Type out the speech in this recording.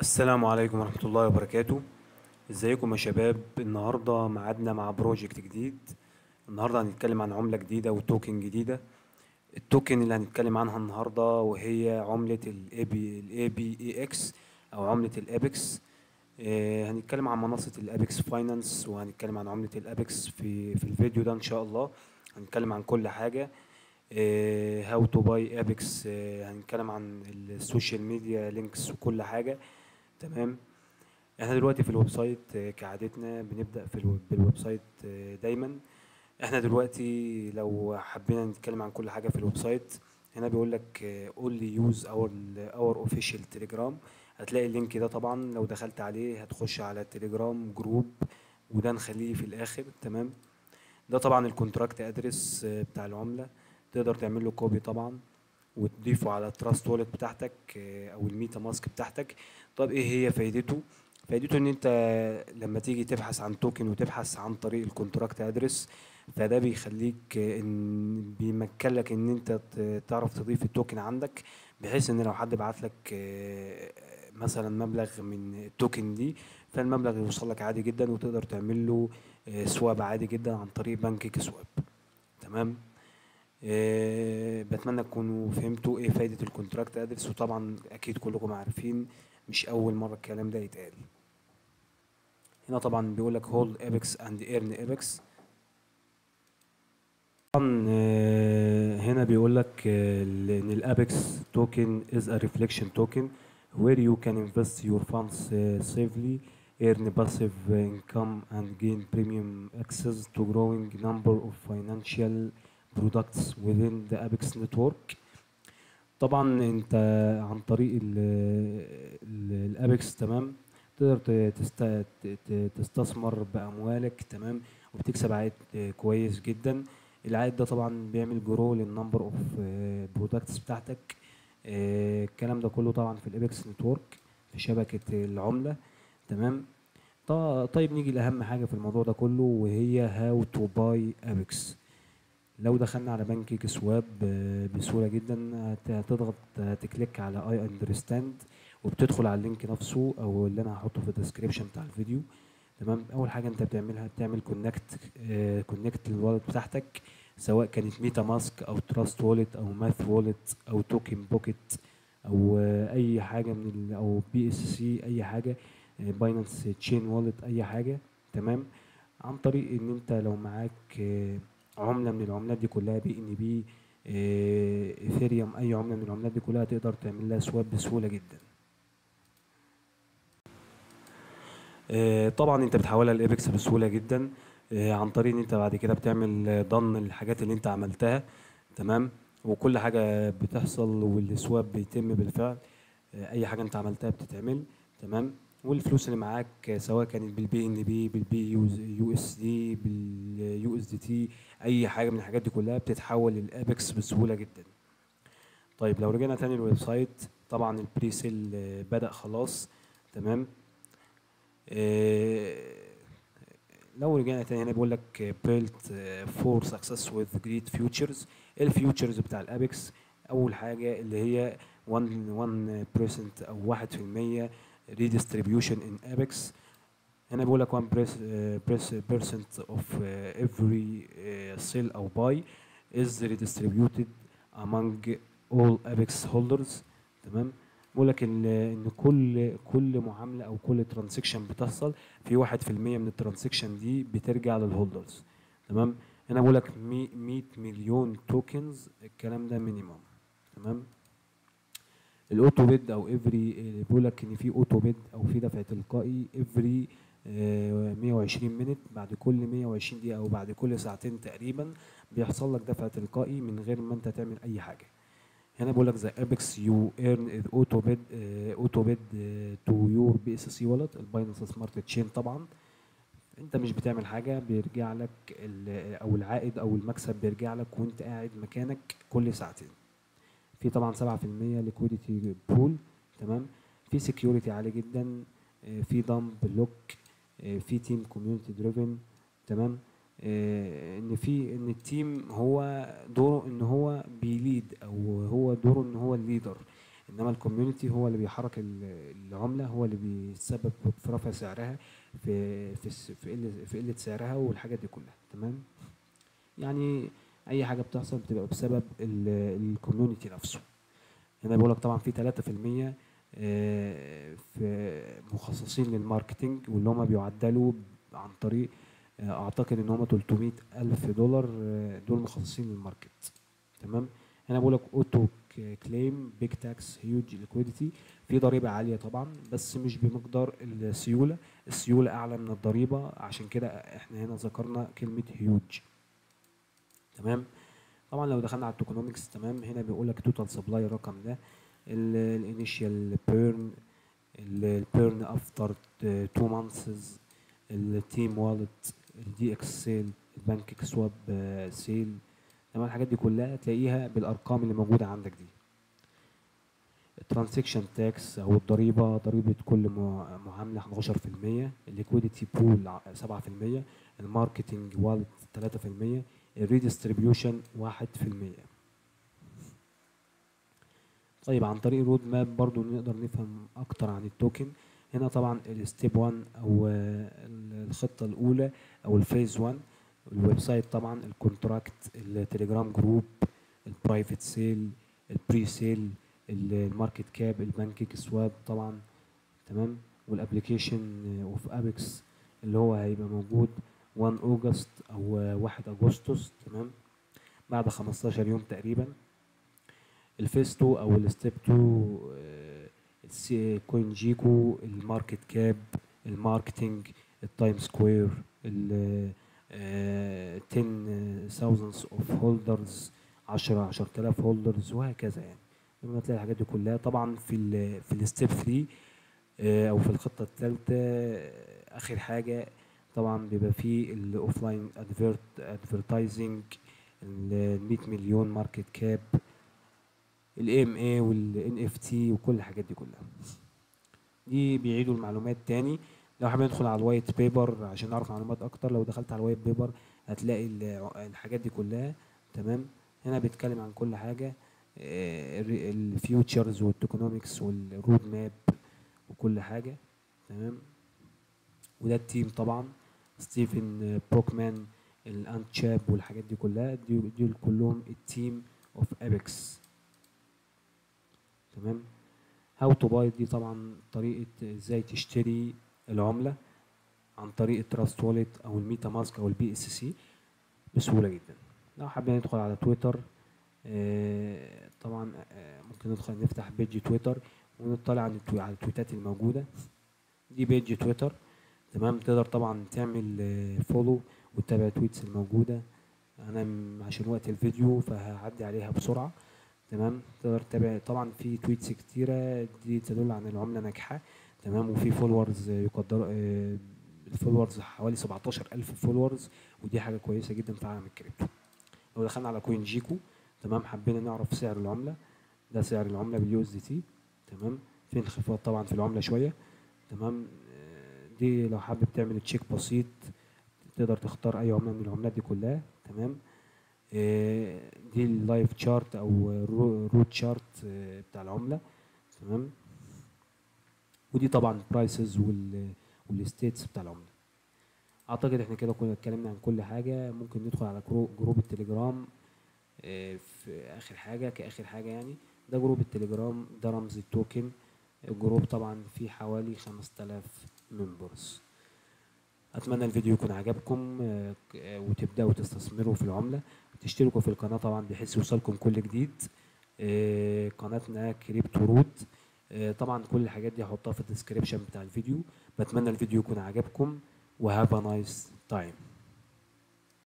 السلام عليكم ورحمة الله وبركاته ازيكم يا شباب النهاردة معادنا مع بروجكت جديد النهاردة هنتكلم عن عملة جديدة وتوكن جديدة التوكن اللي هنتكلم عنها النهاردة وهي عملة ال ABEX أو عملة الأبيكس هنتكلم عن منصة الأبيكس فاينانس وهنتكلم عن عملة الأبيكس في في الفيديو ده إن شاء الله هنتكلم عن كل حاجة هاو تو باي ابيكس هنتكلم عن السوشيال ميديا لينكس وكل حاجة تمام احنا دلوقتي في الويب سايت آه، كعادتنا بنبدأ في الويب بالويب سايت آه، دايما احنا دلوقتي لو حبينا نتكلم عن كل حاجة في الويب سايت هنا بيقول لك only use our our official telegram هتلاقي اللينك ده طبعا لو دخلت عليه هتخش على التليجرام جروب وده نخليه في الاخر تمام ده طبعا الكونتراكت ادرس بتاع العملة تقدر تعمل له كوبي طبعا وتضيفه على التراست والت بتاعتك آه، او الميتا ماسك بتاعتك طب ايه هي فايدته فايدته ان انت لما تيجي تبحث عن توكن وتبحث عن طريق الكونتراكت ادرس فده بيخليك آه، ان بيمكن لك ان انت ت- تعرف تضيف التوكن عندك بحيث ان لو حد بعت لك آه، مثلا مبلغ من التوكن دي فالمبلغ يوصل لك عادي جدا وتقدر تعمل له آه، سواب عادي جدا عن طريق بنك سواب تمام آه، بتمنى تكونوا فهمتوا ايه فايدة الكونتراكت ادرس وطبعا اكيد كلكم عارفين مش اول مرة الكلام ده يتقال هنا طبعا بيقول لك hold apex and earn apex طبعا آه، هنا بيقول لك آه، ان الابيكس توكن is a reflection token where you can invest your funds uh, safely earn passive income and gain premium access to growing number of financial products within the apex network طبعا انت عن طريق الابيكس تمام تقدر ت- تست- ت- تستثمر باموالك تمام وبتكسب عائد آه، كويس جدا العائد ده طبعا بيعمل جرو للنمبر اوف برودكتس بتاعتك آه، الكلام ده كله طبعا في الابيكس نتورك في شبكة العملة تمام ط- طيب نيجي لأهم حاجة في الموضوع ده كله وهي هاو تو باي ابيكس لو دخلنا على بنك سواب بسهولة جدا هت- هتضغط تكليك على اي اندرستاند وبتدخل على اللينك نفسه او اللي انا هحطه في الديسكريبشن بتاع الفيديو تمام اول حاجه انت بتعملها بتعمل كونكت كونكت للوالت بتاعتك سواء كانت ميتا ماسك او تراست وولت او ماث وولت او توكن بوكيت او آه، اي حاجه من ال او بي اس سي اي حاجه باينانس تشين وولت اي حاجه تمام عن طريق ان انت لو معاك آه، عمله من العملات دي كلها بي ان بي ايثيريوم اي عمله من العملات دي كلها تقدر تعمل لها سواب بسهوله جدا آه، طبعا انت بتحولها لابيكس بسهوله جدا آه، عن طريق ان انت بعد كده بتعمل ضن الحاجات اللي انت عملتها تمام وكل حاجه بتحصل والسواب بيتم بالفعل آه، اي حاجه انت عملتها بتتعمل تمام والفلوس اللي معاك آه، سواء كانت بالبي ان بي بالبي يو اس دي باليو اس دي تي اي حاجه من الحاجات دي كلها بتتحول للابيكس بسهوله جدا طيب لو رجعنا تاني الويب سايت طبعا البري سيل آه، بدأ خلاص تمام آه، لو رجعنا تاني هنا بيقول لك built for success with great futures الفيوتشرز بتاع الابيكس اول حاجه اللي هي 1 1% او 1% redistribution in apex هنا بيقول لك 1 percent of uh, every uh, sell او buy is redistributed among all apex holders تمام بيقول لك ان ان كل كل معامله او كل ترانزكشن بتحصل في 1% من الترانزكشن دي بترجع للهولدرز تمام هنا بيقول لك 100 مليون توكنز الكلام ده مينيمم تمام الاوتو بيد او افري بيقول لك ان في اوتو بيد او في دفع تلقائي افري 120 مينت بعد كل 120 دقيقه او بعد كل ساعتين تقريبا بيحصل لك دفع تلقائي من غير ما انت تعمل اي حاجه هنا بيقول لك ذا ابيكس يو ايرن اوتو بيد اوتو بيد تو يور بي اس سي والت الباينانس سمارت تشين طبعا انت مش بتعمل حاجه بيرجع لك ال- او العائد او المكسب بيرجع لك وانت قاعد مكانك كل ساعتين في طبعا 7% ليكويديتي بول تمام في سكيورتي عالي جدا آه، في دمب لوك في تيم كوميونتي دريفن تمام آه، ان في ان التيم هو دوره ان هو بيليد او هو دوره ان هو الليدر انما الكوميونتي هو اللي بيحرك ال- العمله هو اللي بيسبب في رفع سعرها في في الس- في قله في قله سعرها والحاجات دي كلها تمام يعني اي حاجه بتحصل بتبقى بسبب الكوميونتي نفسه هنا بيقول لك طبعا في 3% آه، في مخصصين للماركتينج واللي هم بيعدلوا عن طريق آه، اعتقد ان هم 300 الف دولار آه، دول مخصصين للماركت تمام هنا بقول لك اوتو كليم بيج تاكس هيوج ليكويديتي في ضريبه عاليه طبعا بس مش بمقدار السيوله السيوله اعلى من الضريبه عشان كده احنا هنا ذكرنا كلمه هيوج تمام طبعا لو دخلنا على التوكونومكس تمام هنا بيقول لك توتال سبلاي الرقم ده الانيشال بيرن البيرن افتر 2 مانثز التيم والت الدي اكس سيل البانكيك سواب سيل تمام الحاجات دي كلها تلاقيها بالارقام اللي موجوده عندك دي الترانزكشن تاكس او الضريبه ضريبه كل مع- معامله 11% الليكويديتي بول 7% الماركتنج والت 3% الريديستريبيوشن 1% طيب عن طريق رود ماب برضو نقدر نفهم اكتر عن التوكن هنا طبعا الستيب 1 او آه، الخطه الاولى او الفيز 1 الويب سايت طبعا الكونتراكت التليجرام جروب البرايفت سيل البري سيل الماركت كاب البانكيك سواب طبعا تمام والابلكيشن اوف ابيكس اللي هو هيبقى موجود 1 اوجست او آه، 1 اغسطس تمام بعد 15 يوم تقريبا الفيس 2 او الستيب 2 آه، السي كوين جيكو الماركت كاب الماركتينج التايم سكوير ال آه، 10000 اوف هولدرز 10 10000 هولدرز وهكذا يعني لما تلاقي الحاجات دي كلها طبعا في ال في الستيب 3 آه، او في الخطه الثالثه اخر حاجه طبعا بيبقى فيه الاوفلاين ادفيرت ادفرتايزنج ال 100 مليون ماركت كاب الاي ام اي والان اف تي وكل الحاجات دي كلها دي بيعيدوا المعلومات تاني لو حابب ندخل على الوايت بيبر عشان نعرف معلومات اكتر لو دخلت على الوايت بيبر هتلاقي ال- الحاجات دي كلها تمام هنا بيتكلم عن كل حاجه الفيوتشرز والتوكونومكس والرود ماب وكل حاجه تمام وده التيم طبعا ستيفن بروكمان الانتشاب والحاجات دي كلها دي دول كلهم التيم اوف ابيكس تمام هاو تو باي دي طبعا طريقه ازاي تشتري العمله عن طريق التراست واليت او الميتا ماسك او البي اس سي بسهوله جدا لو حابين ندخل على تويتر آه، طبعا آه، ممكن ندخل نفتح بيج تويتر ونطلع على التو- على التويتات الموجوده دي بيج تويتر تمام تقدر طبعا تعمل فولو وتتابع التويتس الموجوده انا م- عشان وقت الفيديو فهعدي عليها بسرعه تمام تقدر تتابع طبعا في تويتس كتيره دي تدل عن العمله ناجحه تمام وفي فولورز يقدر آه، الفولورز حوالي 17000 فولورز ودي حاجه كويسه جدا في عالم الكريبتو لو دخلنا على كوين جيكو تمام حبينا نعرف سعر العمله ده سعر العمله باليو اس دي تي تمام في انخفاض طبعا في العمله شويه تمام آه، دي لو حابب تعمل تشيك بسيط تقدر تختار اي عمله من العملات دي كلها تمام آه، دي اللايف تشارت او روت شارت بتاع العمله تمام ودي طبعا برايسز وال والستيتس بتاع العمله اعتقد احنا كده كنا اتكلمنا عن كل حاجه ممكن ندخل على جرو- جروب التليجرام آه، في اخر حاجه كاخر حاجه يعني ده جروب التليجرام ده رمز التوكن الجروب طبعا فيه حوالي 5000 ممبرز اتمنى الفيديو يكون عجبكم آه، ك- آه، وتبداوا تستثمروا في العمله وتشتركوا في القناه طبعا بحيث يوصلكم كل جديد آه، قناتنا كريبتو روت آه، طبعا كل الحاجات دي هحطها في الديسكريبشن بتاع الفيديو بتمنى الفيديو يكون عجبكم وهاف ا نايس تايم